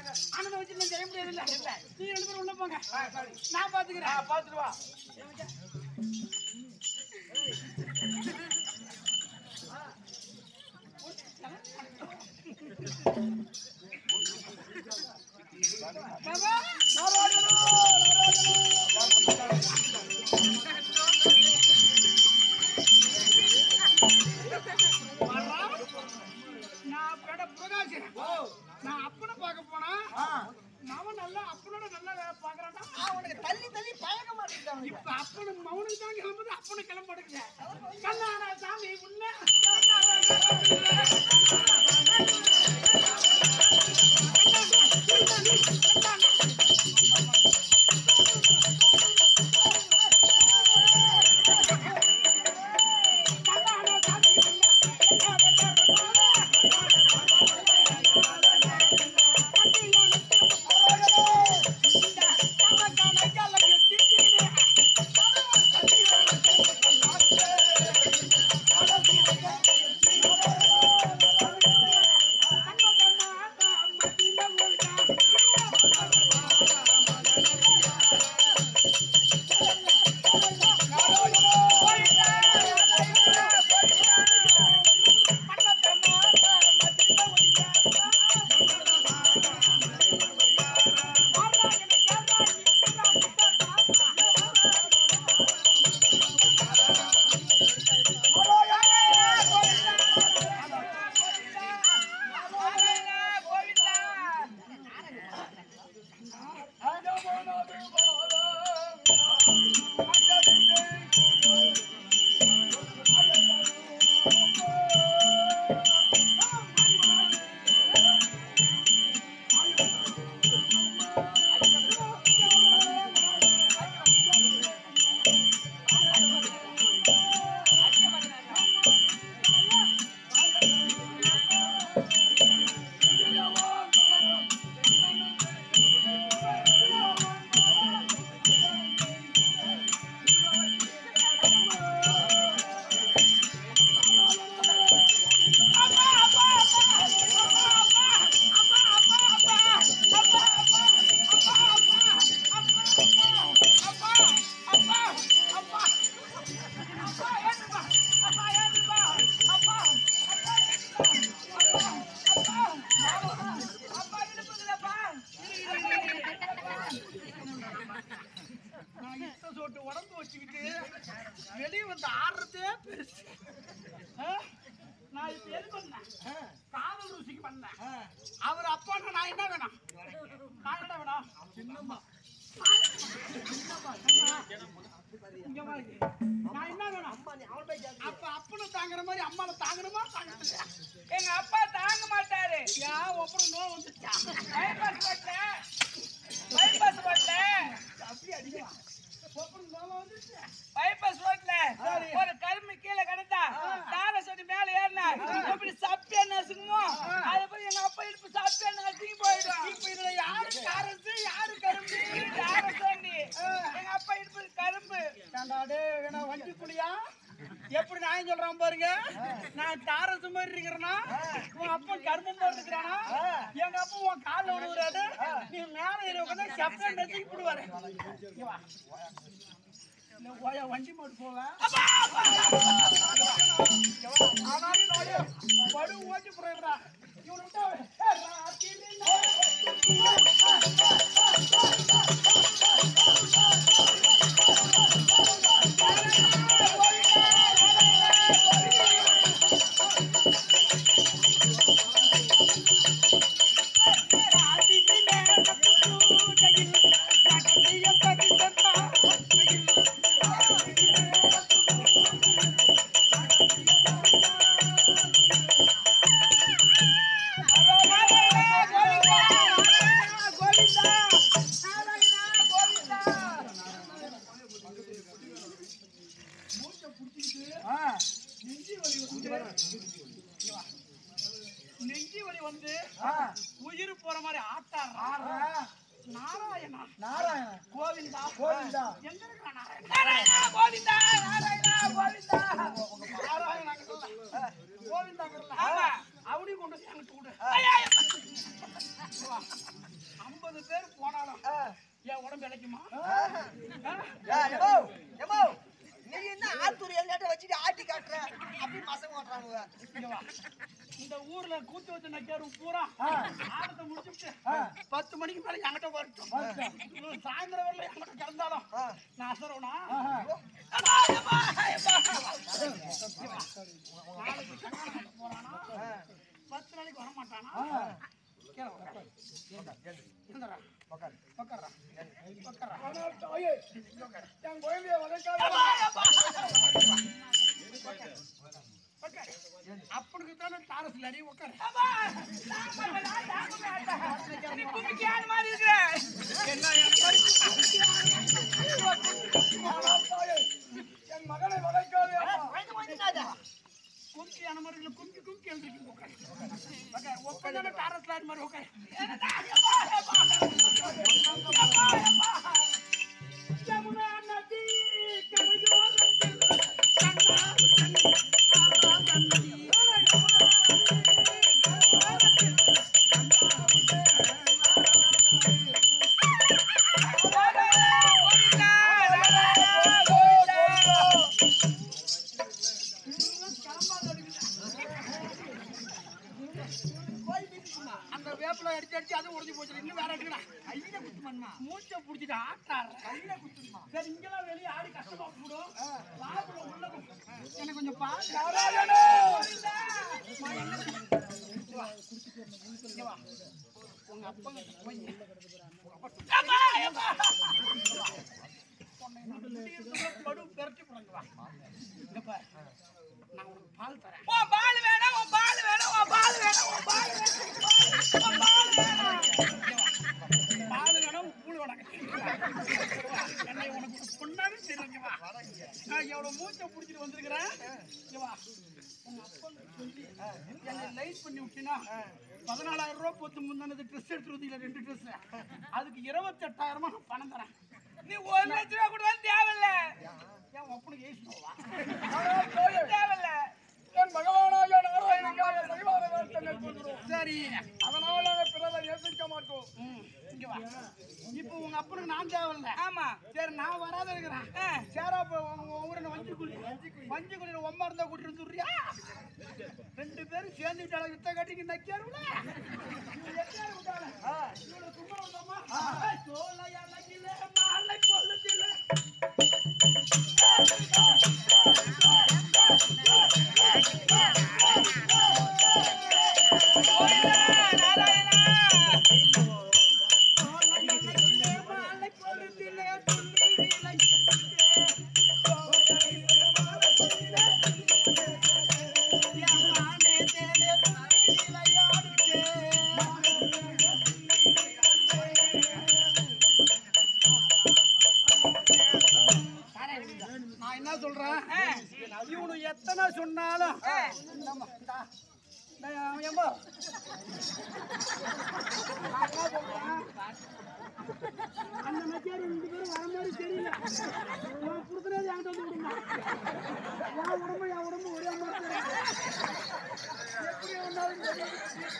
அண்ணனை வச்சு நான் செய்ய முடியாது இல்ல நீங்க ரெண்டு பேரும் உள்ள போங்க நான் பாத்துக்கிறேன் பாத்துட்டு வா பாபா நான் பேட பிரகாஷ் நான் அப்பனை பார்க்க போனா அவன் நல்லா அப்பனோட நல்லா பாக்குறான்டா அவனுக்கு தள்ளி தள்ளி பழக மாட்டேங்கிறான் இப்ப அப்பனு மௌனுக்கு தான் கிளம்புது அப்பனு கிளம்ப மாட்டேங்குது கண்ணாடா சாமி உன்ன நான் இத்த சோட்டு உடம்பு வச்சுக்கிட்டு வெளியே வந்து ஆடுறதே பெருசு ஆ? நான் இப்ப எது பண்ணேன் காதல் ருசிக்கு பண்ணேன் அவர் அப்பா நான் என்ன வேணும் நான் என்ன வேணும் சின்னம்மா இங்க பாருங்க. நான் என்ன வேணும் அப்ப அப்பனை தாங்குற மாதிரி அம்மாவை தாங்கணுமா தாங்கலையா எங்க அப்பா தாங்க மாட்டாரு ஏன் ஒப்பரம் நோய் வந்துச்சா பைபாஸ் ரோட்ல பைபாஸ் ரோட்ல அப்படி அடிக்கலாம் ஒப்பரம் நோய் வந்துச்சு பைபாஸ் ரோட்ல ஒரு கரும்பு கீழே கிடந்தா தார சொல்லி மேல ஏறினா எப்படி சப்பியா நசுக்குமோ அது போய் எங்க அப்பா இடுப்பு சப்பியா நசுங்கி போயிடும் இப்ப இதுல யாரு காரத்து யாரு கரும்பு தார சொல்லி எங்க அப்பா இடுப்பு கரும்பு ஏண்டா டேய், என்ன வண்டி புலியா எப்படி நான் சொல்றான் பாருங்க நான் டாரஸ் மாதிரி இருக்கிறேன்னா உன் அப்பா கருமம் மாதிரி இருக்கிறானா எங்க அப்பா உன் காலில் விழுவுறாரு நீ மேல ஏறி உட்காந்து செப்ப நெச்சுக்கு போடுவாரு இங்க வா. இந்த ஓய வண்டி மாட்டு போவேன் ஆனாலும் நோய படு ஓட்டி போடுறா இவனை விட்டா ஏ, ராத்திரி நெஞ்சி வலி வந்து உயிர் போற மாதிரி ஆட்டாடுறா நாராயணா நாராயண கோவிந்தா கோவிந்தா எங்க இருக்கா நாராயணா நாராயணா கோவிந்தா நாராயணா கோவிந்தா நாராயணா கோவிந்தா ஆமா அவனையும் கொண்டு வந்து எனக்கு கொடு ஐயா, வா. இருபது பேர் போனாலும் ஆ. என் உடம்பு இழைக்குமா ஏ, எமோ, எமோ, நீ என்ன ஆத்தூர் எல்லையாட்ட வச்சுட்டு ஆட்டி காட்டுற அப்படி மசங்க ஓட்டுறானுங்க இங்க வா. இந்த ஊர்ல கூத்து வச்ச நக்காரு பூரா ஆடத்தை முடிச்சுட்டு பத்து மணிக்கு மேல என்கிட்ட வரட்டும் இவன் சாயந்தரம் வரல என்கிட்ட கிடந்தாலும் ஆ. நான் அசரவனா நாளைக்கு கல்யாணம் பண்ண போறானா பத்து நாளைக்கு வர மாட்டானா கீழே உட்காரு. இருந்துடா. உட்காருடா. உட்காருடா. உட்காரு. அப்பனுக்கு தானே தாரசில் அடி உட்காரு நீ கும்பிக்கு யாரு மாதிரி இருக்கிற? என்ன என் மாதிரி வயது வந்துடாதா? கும்கி அந்த மாதிரி இல்ல கும்கி கும்கி எழுதிட்டு உட்காரு உட்காரு உட்காந்து தாரசில் மாதிரி உட்காரு யமுனா நதி கரையோரத்தில் கண்ணா கண்ணி அந்த வேப்பில அடிச்சு அடிச்சு அது உடஞ்சி போச்சு இன்னும் வேற இருக்குடா கையில குத்து பண்ணா மூச்சை புடிச்சிட்டு ஆட்டாரு கையில குத்துமா சரி இங்கெல்லாம் வெளியே ஆடி கஷ்டமா போடும் லாபுல உள்ள போ. எனக்கு கொஞ்சம் பாரு இங்க வா. உங்க அப்பா போய் படு பெரட்டி போடுங்க வா இங்க பாரு நான் உனக்கு பால் தரேன் உன் பால் வேணாம், உன் பால் வேணாம், உன் பால் வேணாம், உன் பால் வேணாம், உன் பால் வேணாம். பால் வேணும் பூள் வேணாம் என்னை உனக்கு பொண்ணாவே தெரியுங்க வா நான் எவ்வளவு மூச்சை பிடிச்சிட்டு வந்திருக்கிறேன் இங்க வா உங்க அப்பா சொல்லி என்னை லைட் பண்ணி விட்டினா பதினாலாயிரம் ரூபாய் போத்து முந்தானது ட்ரெஸ் எடுத்து வந்தீங்களா ரெண்டு ட்ரெஸ் அதுக்கு இருபத்தெட்டாயிரமா நான் பணம் தரேன் நீ ஒரு லட்ச ரூபா கொடுத்தாலும் தேவையில்ல. ஏன் ஒப்பனுக்கு ஏசினோவா தேவையில்ல. என் பகவானாய நாராயணங்காய சைவார வேட்டங்கள் கொள்கிறோம் சரி அதனால பிறரை ஏசிக்க மாட்டோம் இங்க வா இப்போ உங்க அப்பனுக்கு நான் தேவையில்ல ஆமா சரி நான் வராத இருக்கிறேன் ஆ. சேரா இப்போ உங்க ஊரில் வஞ்சி குழி வஞ்சி குழியில் ஒம்மா இருந்தா கூட்டிட்டு வந்துடுறியா ரெண்டு பேரும் சேர்ந்துட்டால வித்த கட்டிக்கு நக்கியாருல நான் என்ன சொல்றேன் இவனு எத்தனை சொன்னாலும் இந்தாம்மா, இந்தா. இந்தா, ஏம்பா. நான் என்ன சொல்றேன்? அந்த மத்தியாரு ரெண்டு பேரும் வர மாதிரி தெரியல நான் கொடுக்குறது என்கிட்ட வந்து விடுமா என் உடம்பு என் உடம்பு ஒரே மாதிரி தெரியல. எப்படி வந்தாலும் தெரியும்.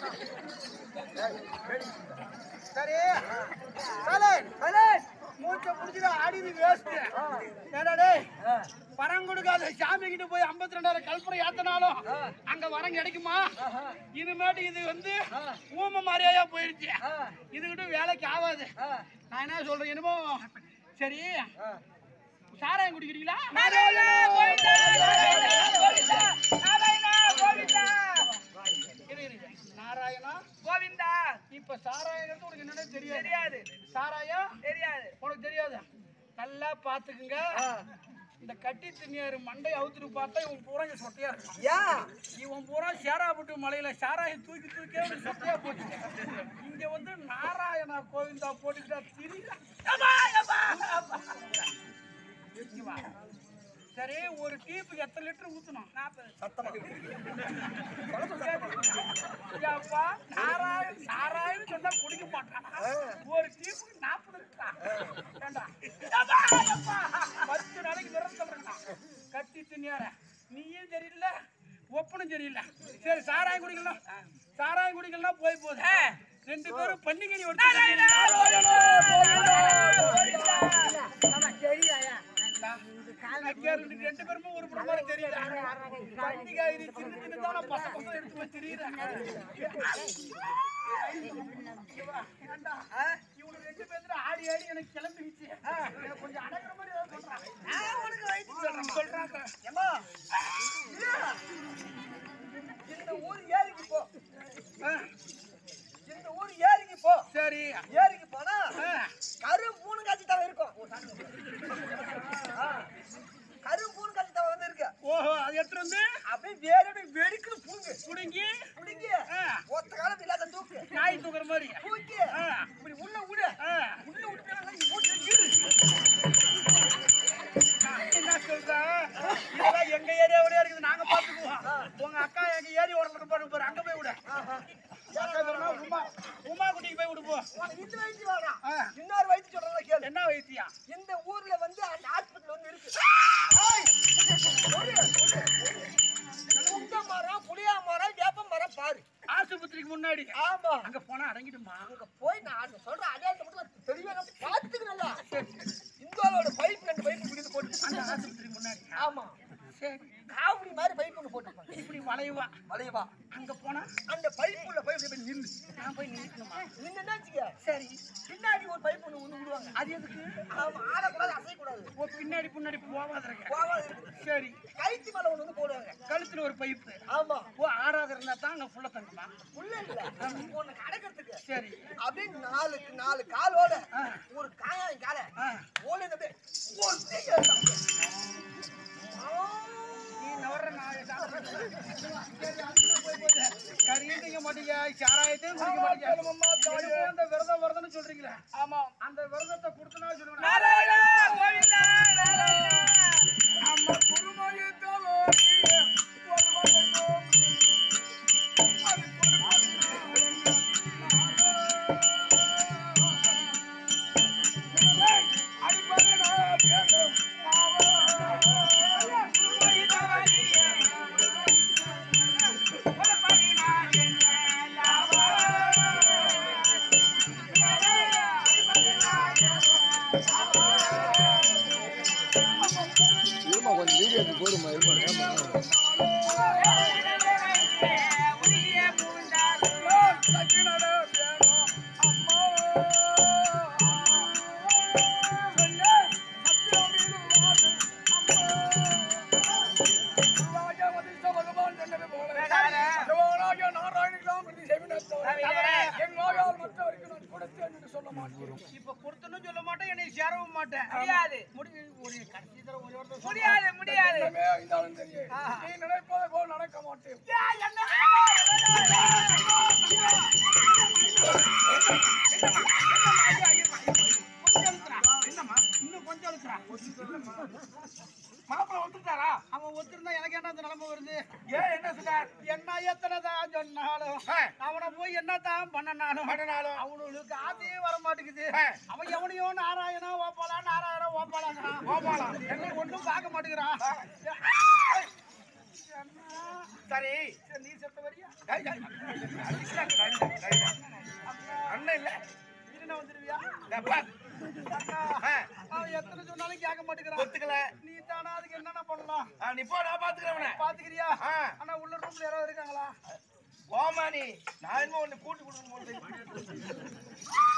சரி சைலண்ட் சைலண்ட் மூச்சை புடிச்சிட்டு ஆடிது வேஸ்ட் ஏடா டேய் பணம் கொடுக்காத சாமி கிட்ட போய் 52 ரெண்டாயிரம் கல்புரை ஏத்தனாலும் அங்க வரம் கிடைக்குமா இனிமேட்டு இது வந்து ஊம மாதிரியா போயிடுச்சு இதுகிட்ட வேலைக்கு ஆகாது நான் என்ன சொல்றேன் என்னமோ சரி சாராயம் குடிக்கிறீங்களா நாராயணா, கோவிந்தா, நாராயணா, கோவிந்தா, நாராயணா, கோவிந்தா. இரு, இரு, இரு. நாராயணா கோவிந்தா இப்ப சாராயம் உனக்கு என்னன்னு தெரியாது தெரியாது சாராயம் தெரியாது உனக்கு தெரியாது நல்லா பாத்துக்குங்க இந்த கட்டி திண்ணியாரு மண்டை அவுத்துட்டு பார்த்தா இவன் பூரா இங்க சொட்டையா இருக்கும் ஏன் இவன் பூரா சேராப்பட்டு மலையில சாராயம் தூக்கி தூக்கி அவனுக்கு சொட்டையா போச்சு இங்க வந்து நாராயணா கோவிந்தா போட்டுக்கிட்டா திரியல சரி ஒரு டீப்புக்கு எத்தனை லிட்டர் ஊத்தணும் நாற்பது ஐயாப்பா, நாராயண் நாராயண் சொன்னா குடிக்க மாட்டானா ஒரு டீப்புக்கு நாற்பது லிட்டரா ஏண்டா அப்பா, அப்பா, பத்து நாளைக்கு விரதம் சொல்றேன்டா கட்டி தின்னியார நீயும் சரியில்லை ஒப்பனும் சரியில்லை சரி சாராயம் குடிக்கலாம் சாராயம் குடிக்கலாம் போய் போகுது ரெண்டு பேரும் பன்னிக்கறி நாராயணா, ரெண்டு பேருமே ஒரு பிரமாணம் தெரியல பன்னிக்காய் சின்ன சின்னதான பச பசங்க எடுத்து போய் தெரியுறேன் ஏண்டா, இவனுக்கு ரெண்டு பேத்துல ஆடி ஆடி எனக்கு கிளம்பிடுச்சு எனக்கு கொஞ்சம் அடங்குற மாதிரி ஏதாவது சொல்றான் நான் உனக்கு வைத்து சொல்றேன் சொல்றாங்க ஏம்மா, இல்ல. இந்த ஊர் ஏரிக்கு போ இந்த ஊர் ஏரிக்கு போ சரி ஏரிக்கு போனா ஆ, கரும் பூணு காட்சி தவ இருக்கும் ஆ. கரும் பூணு காட்சி தவ வந்து இருக்கு ஓஹோ அது எடுத்துட்டு வந்து அப்படியே வேற வெடிக்கணும் புடுங்கு புடுங்கி புடுங்கி ஆ, ஒத்த காலம் இல்லாத தூக்கு நாய் தூக்குற மாதிரி தூக்கி ஆ, இப்படி உள்ள விடு ஆ. உள்ள விட்டு நீ மூச்சு கீழு நான் என்ன சொல்றேன் இதெல்லாம் எங்க ஏரியாவோடய இருக்குது நாங்க பாத்துக்குவோம் உங்க அக்கா எங்க ஏரியா ஓடல பாருங்க பாரு அங்க போய் விடு அக்கா பேருனா உமா உமா குட்டிக்கு போய் விடு போ உனக்கு இந்த வயசு வேணாம் ஆ. இன்னொரு வயசு சொல்றத கேளு என்ன வைத்தியா இந்த ஊர்ல வந்து அந்த ஹாஸ்பிட்டல் வந்து இருக்கு முங்க மரம் புளியா மரம் வேப்ப மரம் பாரு ஆஸ்பத்திரிக்கு முன்னாடி ஆமா அங்க போனா அடங்கிடுமா அங்க போய் நான் அங்க சொல்ற அடையாளத்தை மட்டும் தெளிவா பாத்துக்கணும்ல இந்தோலோட பைப் ரெண்டு பைப் பிடித்து போட்டு அந்த ஆஸ்பத்திரிக்கு முன்னாடி ஆமா சரி காவடி மாதிரி பைப் ஒன்று போட்டுருப்பாங்க இப்படி வளைவா வளையவா அங்க போனா அந்த பைப் உள்ள போய் இப்படி போய் நில்லு நான் போய் நின்னுக்கணுமா நின்னு என்னாச்சுங்க சரி பின்னாடி ஒரு பைப் ஒன்று ஒன்று விடுவாங்க அது எதுக்கு ஆமா ஆடக்கூடாது அசையக்கூடாது ஓ பின்னாடி பின்னாடி போவாத இருக்க போகாது இருக்குது சரி கைத்து மேல ஒன்று வந்து போடுவாங்க கழுத்துல ஒரு பைப்பு ஆமா ஓ ஆடாத இருந்தா தான் அங்க ஃபுல்லா தங்குமா உள்ள இல்ல ஒண்ணு கடக்கிறதுக்கு சரி அப்படியே நாலு நாலு காலோட ஆ. ஒரு காயம் கால ஆ. ஓலை அப்படியே ஒரு தீக்கு எடுத்தான். ஆ. நீ நவர நான் சாப்பிடுறேன். சரி, அதுக்கு போய் போகுது. கறியும் திங்க மாட்டீங்க, சாராயத்தையும் குடிக்க மாட்டீங்க. எனக்கு அந்த விரதம் விரதம்னு சொல்றீங்களே. அந்த விரதத்தை கொடுத்தனா சொல்லுங்க. நாராயணா, கோவிந்தா, நாராயணா. நம்ம குருமொழி தவறி ஒருவனுக்கும் அது குருமொழி அடிப்படை நான் பேசும் குருமொழி தவறியே. ஒரு பதினாறு என்ன லாபம்? இருமா கொஞ்சம் வீடியோக்கு போடுமா இருமா ஏமா உரிய பூந்தாரு இப்ப கொடுத்தனும் சொல்ல மாட்டேன் என்னை சேரவும் மாட்டேன் முடியாது. முடிஞ்சு ஒரு கடைசி தடவை ஒரே ஒரு தடவை சொல்றேன். முடியாது முடியாது நீ நினைப்பது போல் நடக்க மாட்டேன் கொஞ்சம் இருக்கிறா என்னம்மா இன்னும் கொஞ்சம் இருக்கிறா மாப்பிள்ள ஒத்துட்டாரா அவன் ஒத்துருந்தா எனக்கு என்ன அந்த நிலைமை வருது ஏன் என்ன சொன்னார் என்ன எத்தனை தான் சொன்னாலும் அவனை போய் என்ன தான் பண்ணனாலும் பண்ணனாலும் அவனுக்கு ஆசையே வர மாட்டேங்குது அவன் எவனையோ நாராயணா ஓப்பாளா நாராயணா ஓப்பாளாங்கிறான் ஓப்பாளா என்னை ஒன்றும் பார்க்க மாட்டேங்கிறான் சரி நீ செத்த வரியா அண்ணன் இல்ல இது வந்துருவியா அக்கா, அவன் எத்தனை சொன்னாலும் கேட்க மாட்டேங்கிறான் ஒத்துக்கல நீ தானா அதுக்கு என்னென்ன பண்ணலாம் நீ போ நான் பாத்துக்கிறேன் பாத்துக்கிறியா ஆ. ஆனா உள்ள ரூம்ல யாராவது இருக்காங்களா ஓமா நீ நான் என்னமோ உன்னை கூட்டு கொடுக்கணும் போல தெரியுது.